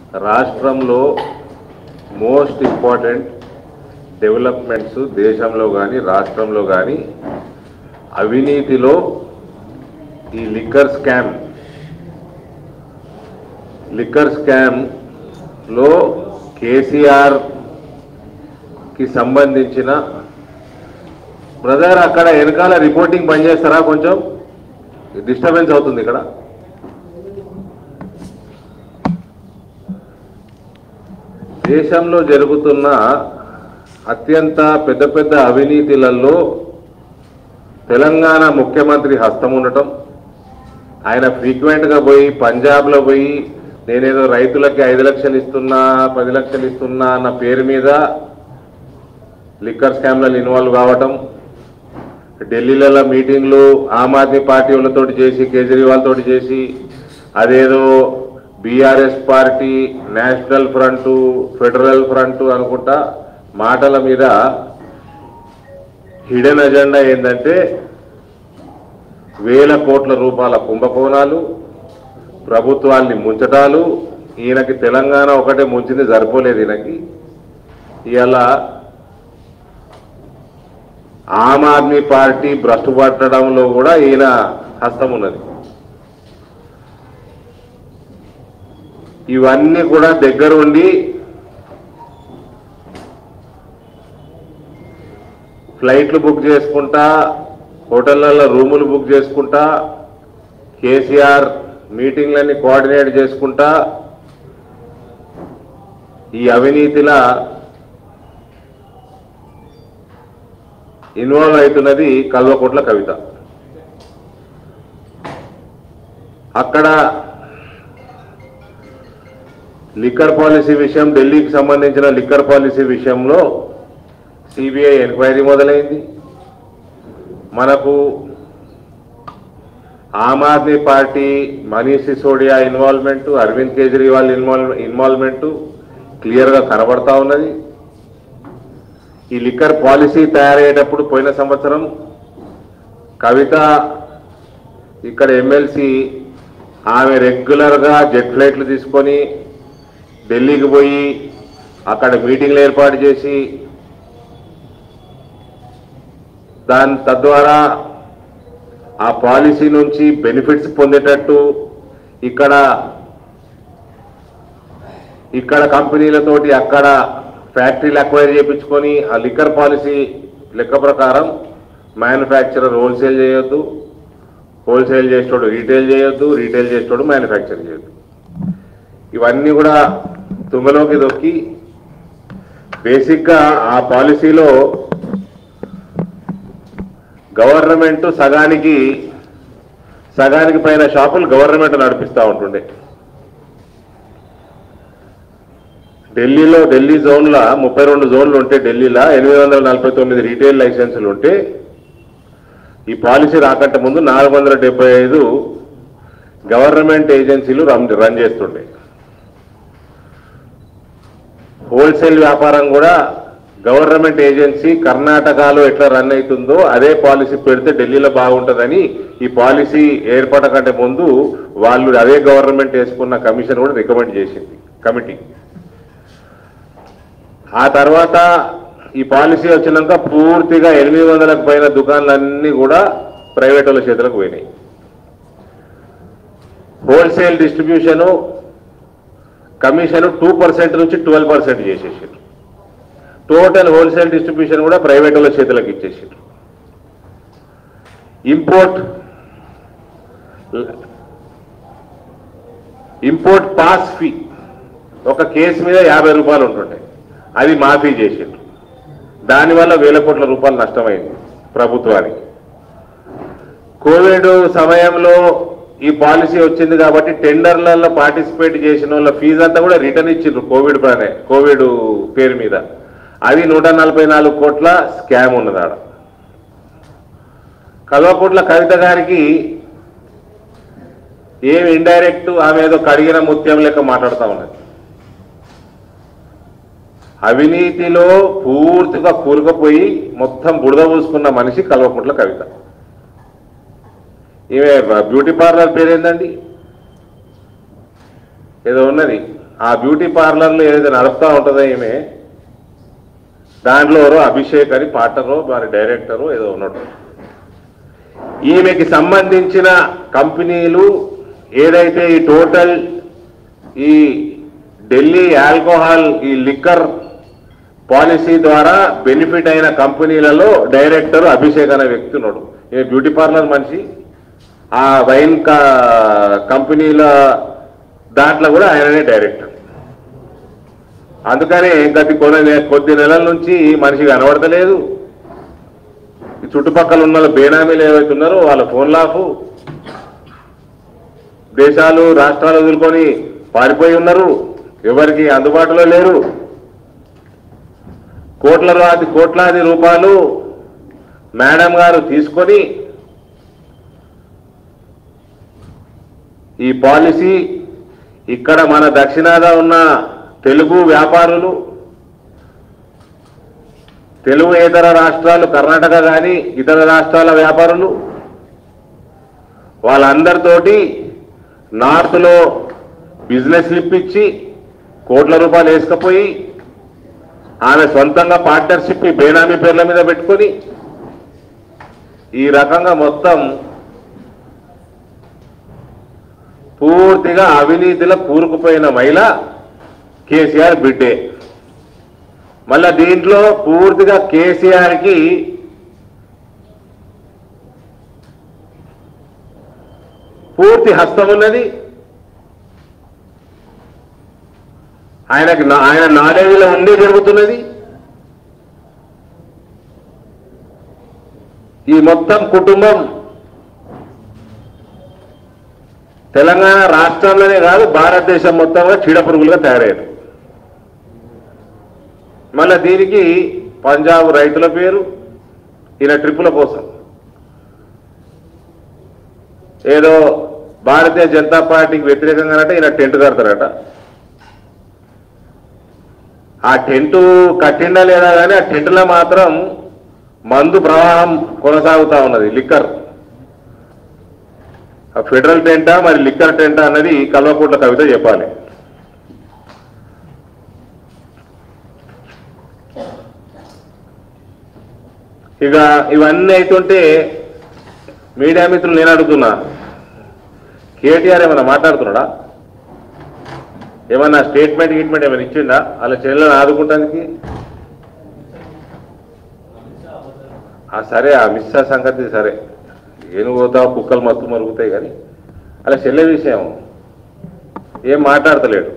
రాష్ట్రంలో most important developments దేశంలో కానీ రాష్ట్రంలో కానీ అవినీతిలో ఈ లిక్కర్ స్కామ్ లిక్కర్ స్కామ్లో కేసీఆర్కి సంబంధించిన బ్రదర్ అక్కడ వెనకాల రిపోర్టింగ్ బంద్ చేస్తారా కొంచెం డిస్టర్బెన్స్ అవుతుంది ఇక్కడ దేశంలో జరుగుతున్న అత్యంత పెద్ద పెద్ద అవినీతిలలో తెలంగాణ ముఖ్యమంత్రి హస్తం ఉండటం ఆయన ఫ్రీక్వెంట్గా పోయి పంజాబ్లో పోయి నేనేదో రైతులకి ఐదు లక్షలు ఇస్తున్నా పది లక్షలు ఇస్తున్నా అన్న పేరు మీద లిక్కర్ స్కామ్లలో ఇన్వాల్వ్ కావటం ఢిల్లీలలో మీటింగ్లు ఆమ్ ఆద్మీ పార్టీ వాళ్ళతోటి చేసి కేజ్రీవాల్ తోటి చేసి అదేదో BRS party national front federal front అనుకుంటా మాటల మీద హిడెన్ అజెండా ఏంటంటే వేల కోట్ల రూపాయల కుంభకోణాలు ప్రభుత్వాల్ని ముంచటాలు ఈయనకి తెలంగాణ ఒకటే ముంచింది సరిపోలేదు ఈయనకి ఇవాళ ఆమ్ ఆద్మీ పార్టీ భ్రష్టు పట్టడంలో కూడా ఈయన హస్తం ఉన్నది ఇవన్నీ కూడా దగ్గరుండి ఫ్లైట్లు బుక్ చేసుకుంటా హోటళ్లలో రూములు బుక్ చేసుకుంటా కేసీఆర్ మీటింగ్లన్నీ కోఆర్డినేట్ చేసుకుంటా ఈ అవినీతిల ఇన్వాల్వ్ అవుతున్నది కల్వకోట్ల కవిత అక్కడ లిక్కర్ పాలసీ విషయం ఢిల్లీకి సంబంధించిన లిక్కర్ పాలసీ విషయంలో సిబిఐ ఎంక్వైరీ మొదలైంది మనకు Aam Aadmi party Manish Sisodia involvement Arvind Kejriwal involve involvement క్లియర్గా కనబడతా ఉన్నది ఈ లిక్కర్ పాలసీ తయారయ్యేటప్పుడు పోయిన సంవత్సరం కవిత ఇక్కడ ఎమ్మెల్సీ ఆమె రెగ్యులర్గా జెట్ ఫ్లైట్లు తీసుకొని ఢిల్లీకి పోయి అక్కడ మీటింగ్లు ఏర్పాటు చేసి దాని తద్వారా ఆ పాలసీ నుంచి బెనిఫిట్స్ పొందేటట్టు ఇక్కడ ఇక్కడ కంపెనీలతోటి అక్కడ ఫ్యాక్టరీలు అక్వైర్ చేయించుకొని ఆ లిక్కర్ పాలసీ లెక్క ప్రకారం మ్యానుఫ్యాక్చరర్ హోల్సేల్ చేయొద్దు హోల్సేల్ చేసేటోడు రీటైల్ చేయొద్దు రీటైల్ చేసేటోడు మ్యానుఫ్యాక్చర్ చేయొద్దు ఇవన్నీ కూడా తుంగలోకి దొక్కి బేసిక్గా ఆ పాలసీలో గవర్నమెంట్ సగానికి సగానికి పైన షాపులు గవర్నమెంట్ నడిపిస్తూ ఉంటుండే ఢిల్లీలో ఢిల్లీ జోన్ల ముప్పై రెండు జోన్లు ఉంటే ఢిల్లీలో ఎనిమిది వందల నలభై తొమ్మిది రీటైల్ లైసెన్సులు ఉంటే ఈ పాలసీ రాకంటే ముందు నాలుగు వందల డెబ్బై ఐదు గవర్నమెంట్ ఏజెన్సీలు రన్ రన్ చేస్తుండే హోల్సేల్ వ్యాపారం కూడా గవర్నమెంట్ ఏజెన్సీ కర్ణాటకలో ఎట్లా రన్ అవుతుందో అదే పాలసీ పెడితే ఢిల్లీలో బాగుంటుందని ఈ పాలసీ ఏర్పడకంటే ముందు వాళ్ళు అదే గవర్నమెంట్ వేసుకున్న కమిషన్ కూడా రికమెండ్ చేసింది కమిటీ ఆ తర్వాత ఈ పాలసీ వచ్చినాక పూర్తిగా ఎనిమిది వందలకు పైన దుకాణాలన్నీ కూడా ప్రైవేట్ వాళ్ళ చేతులకు పోయినాయి wholesale distribution commission two percent నుంచి ట్వెల్వ్ పర్సెంట్ చేసేసారు టోటల్ హోల్సేల్ డిస్ట్రిబ్యూషన్ కూడా ప్రైవేట్ వాళ్ళ చేతులకు ఇచ్చేసారు ఇంపోర్ట్ ఇంపోర్ట్ పాస్ ఫీ ఒక కేసు మీద యాభై రూపాయలు ఉంటుండే అది మాఫీ చేసిండ్రు దానివల్ల వేల కోట్ల రూపాయలు నష్టమైంది ప్రభుత్వానికి కోవిడ్ సమయంలో ఈ పాలసీ వచ్చింది కాబట్టి టెండర్లలో పార్టిసిపేట్ చేసిన వాళ్ళ ఫీజు అంతా కూడా రిటర్న్ ఇచ్చిండ్రు కోవిడ్ పనే కోవిడ్ పేరు మీద అది నూట నలభై నాలుగు కోట్ల స్కామ్ ఉన్నది ఆడ కల్వకోట్ల కవిత గారికి ఏం ఇండైరెక్ట్ ఆమె ఏదో కడిగిన ముత్యం లెక్క మాట్లాడుతూ ఉన్నది అవినీతిలో పూర్తిగా కూరుకుపోయి మొత్తం బుడద పూసుకున్న మనిషి కల్వకుంట్ల కవిత ఈమె బ్యూటీ పార్లర్ పేరేందండి ఏదో ఉన్నది ఆ బ్యూటీ పార్లర్లు ఏదైతే నడుపుతా ఉంటుందో ఈమె దాంట్లో ఎవరో అభిషేక్ అని పార్టరో వారి డైరెక్టరు ఏదో ఉన్నాడు ఈమెకి సంబంధించిన కంపెనీలు ఏదైతే ఈ టోటల్ ఈ ఢిల్లీ ఆల్కహాల్ ఈ లిక్కర్ పాలసీ ద్వారా బెనిఫిట్ అయిన కంపెనీలలో డైరెక్టర్ అభిషేక్ అనే వ్యక్తి ఉన్నాడు ఈ బ్యూటీ పార్లర్ మనిషి ఆ వైన్ కా- కంపెనీల దాంట్లో కూడా ఆయననే డైరెక్టర్ అందుకని గతి కొన్ని కొద్ది నెలల నుంచి ఈ మనిషి కనబడతలేదు ఈ చుట్టుపక్కల ఉన్న వాళ్ళ బేనామీలు ఏవైతే ఉన్నారో వాళ్ళ ఫోన్ లాఫ్ దేశాలు రాష్ట్రాలు వదులుకొని పారిపోయి ఉన్నారు ఎవరికి అందుబాటులో లేరు కోట్ల కోట్లాది రూపాయలు మేడం గారు తీసుకొని ఈ పాలసీ ఇక్కడ మన దక్షిణాద ఉన్న తెలుగు వ్యాపారులు తెలుగు ఇతర రాష్ట్రాలు కర్ణాటక కానీ ఇతర రాష్ట్రాల వ్యాపారులు వాళ్ళందరితోటి నార్త్లో బిజినెస్ ఇప్పించి కోట్ల రూపాయలు వేసుకపోయి ఆమె సొంతంగా పార్ట్నర్షిప్ ఈ బేనామీ పేర్ల మీద పెట్టుకొని ఈ రకంగా మొత్తం పూర్తిగా అవినీతిలో కూరుకుపోయిన మహిళ కేసీఆర్ బిడ్డే మళ్ళా దీంట్లో పూర్తిగా కేసీఆర్కి పూర్తి హస్తం ఉన్నది ఆయనకి నా- ఆయన నాలెడ్జ్లో ఉండే జరుగుతున్నది ఈ మొత్తం కుటుంబం తెలంగాణ రాష్ట్రంలోనే కాదు భారతదేశం మొత్తంగా చీడపురుగులుగా తయారయ్యారు మళ్ళా దీనికి పంజాబ్ రైతుల పేరు ఈయన ట్రిప్పుల కోసం ఏదో భారతీయ జనతా పార్టీకి వ్యతిరేకంగానంటే ఈయన టెంట్ కడతారట ఆ టెంటు కట్టిండా లేదా కానీ ఆ టెంటులో మాత్రం మందు ప్రవాహం కొనసాగుతా ఉన్నది లిక్కర్ ఆ ఫెడరల్ టెంటా మరి లిక్కర్ టెంటా అన్నది కల్వకుంట్ల కవిత చెప్పాలి ఇక ఇవన్నీ అవుతుంటే మీడియా మిత్రులు నేను అడుగుతున్నా కేటీఆర్ ఏమైనా మాట్లాడుతున్నాడా ఏమన్నా స్టేట్మెంట్ గిట్మెంట్ ఏమైనా ఇచ్చిండా అలా చెల్లెలను ఆదుకుంటానికి ఆ సరే ఆ మిస్సా సంగతి సరే ఏను పోతావు కుక్కలు మత్తు మరుగుతాయి కానీ అలా చెల్లె విషయం ఏం మాట్లాడతలేడు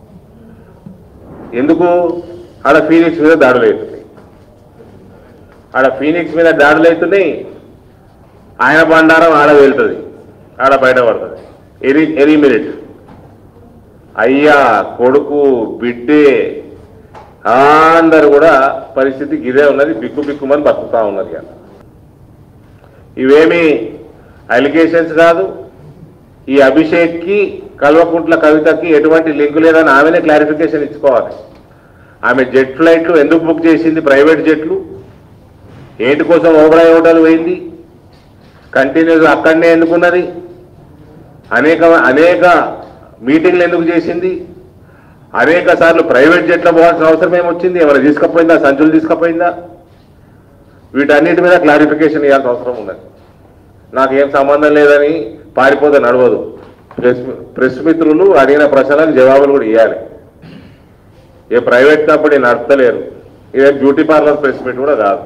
ఎందుకు ఆడ ఫీనిక్స్ మీద దాడులు అవుతున్నాయి ఆడ ఫీనిక్స్ మీద దాడులు అవుతున్నాయి ఆయన బండారం ఆడ వెళ్తుంది ఆడ బయటపడుతుంది ఎరీ ఎరీ మినిట్ అయ్యా కొడుకు బిడ్డే అందరు కూడా పరిస్థితి ఇదే ఉన్నది బిక్కు బిక్కుమని బతుకుతా ఉన్నది ఇక ఇవేమి అలిగేషన్స్ కాదు ఈ అభిషేక్కి కల్వకుంట్ల కవితకి ఎటువంటి లింక్ లేదని ఆమెనే క్లారిఫికేషన్ ఇచ్చుకోవాలి ఆమె జెట్ ఫ్లైట్లు ఎందుకు బుక్ చేసింది ప్రైవేట్ జెట్లు ఏంటి కోసం ఓబరాయ్ హోటల్ పోయింది కంటిన్యూస్ అక్కడనే ఎందుకున్నది అనేక అనేక మీటింగ్లు ఎందుకు చేసింది అనేక సార్లు ప్రైవేట్ జెట్లో పోవాల్సిన అవసరం ఏమొచ్చింది ఏమైనా తీసుకపోయిందా సంచులు తీసుకపోయిందా వీటన్నిటి మీద క్లారిఫికేషన్ ఇవ్వాల్సిన అవసరం ఉన్నది నాకు ఏం సంబంధం లేదని పారిపోతే నడవదు ప్రెస్ ప్రెస్ మిత్రులు అడిగిన ప్రశ్నలకు జవాబులు కూడా ఇవ్వాలి ఏ ప్రైవేట్ కంపెనీ నడపలేరు ఇదే బ్యూటీ పార్లర్ ప్రెస్ మీట్ కూడా కాదు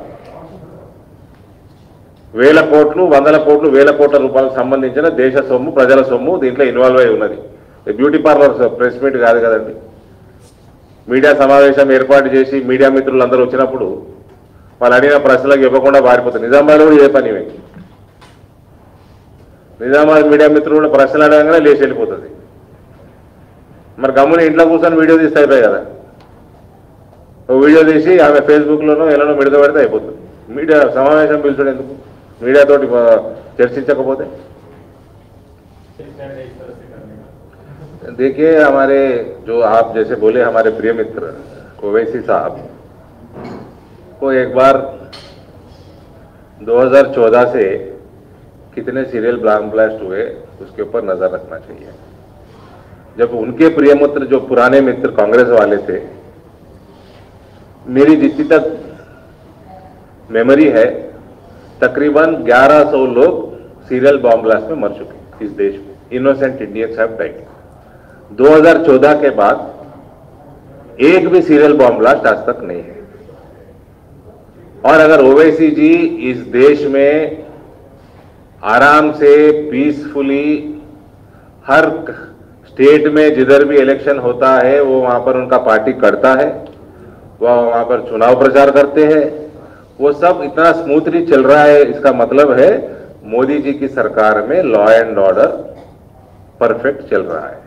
వేల కోట్లు వందల కోట్లు వేల కోట్ల రూపాయలకు సంబంధించిన దేశ సొమ్ము ప్రజల సొమ్ము దీంట్లో ఇన్వాల్వ్ అయి ఉన్నది ఇది బ్యూటీ పార్లర్ ప్రెస్ మీట్ కాదు కదండి మీడియా సమావేశం ఏర్పాటు చేసి మీడియా మిత్రులు అందరూ వచ్చినప్పుడు వాళ్ళు అడిగిన ప్రశ్నలకు ఇవ్వకుండా పారిపోతుంది నిజామాబాద్ కూడా ఏ పని ఇవే నిజామాబాద్ మీడియా మిత్రులు కూడా ప్రశ్నలు అడగగానే లేచి వెళ్ళిపోతుంది మరి గమ్మున ఇంట్లో కూర్చొని వీడియో తీస్తే అయిపోయాయి కదా ఓ వీడియో తీసి ఆమె ఫేస్బుక్లోనో ఎలానో మిడత పెడితే అయిపోతుంది మీడియా సమావేశం పిలిచడం ఎందుకు మీడియాతోటి ఆ, చర్చించకపోతే देखिए हमारे जो आप जैसे बोले हमारे प्रिय मित्र ओवैसी साहब को एक बार 2014 से कितने सीरियल ब्लास्ट ब्लास्ट हुए उसके ऊपर नजर रखना चाहिए जब उनके प्रिय मित्र जो पुराने मित्र कांग्रेस वाले थे मेरी जितनी तक मेमोरी है तकरीबन 1100 लोग सीरियल बॉम्ब ब्लास्ट में मर चुके इस देश में इनोसेंट इंडियंस हैव डाइड 2014 के बाद एक भी सीरियल बॉम्ब ब्लास्ट आज तक नहीं है और अगर ओवैसी जी इस देश में आराम से पीसफुली हर स्टेट में जिधर भी इलेक्शन होता है वो वहां पर उनका पार्टी करता है वह वहां पर चुनाव प्रचार करते हैं वो सब इतना स्मूथली चल रहा है इसका मतलब है मोदी जी की सरकार में लॉ एंड ऑर्डर परफेक्ट चल रहा है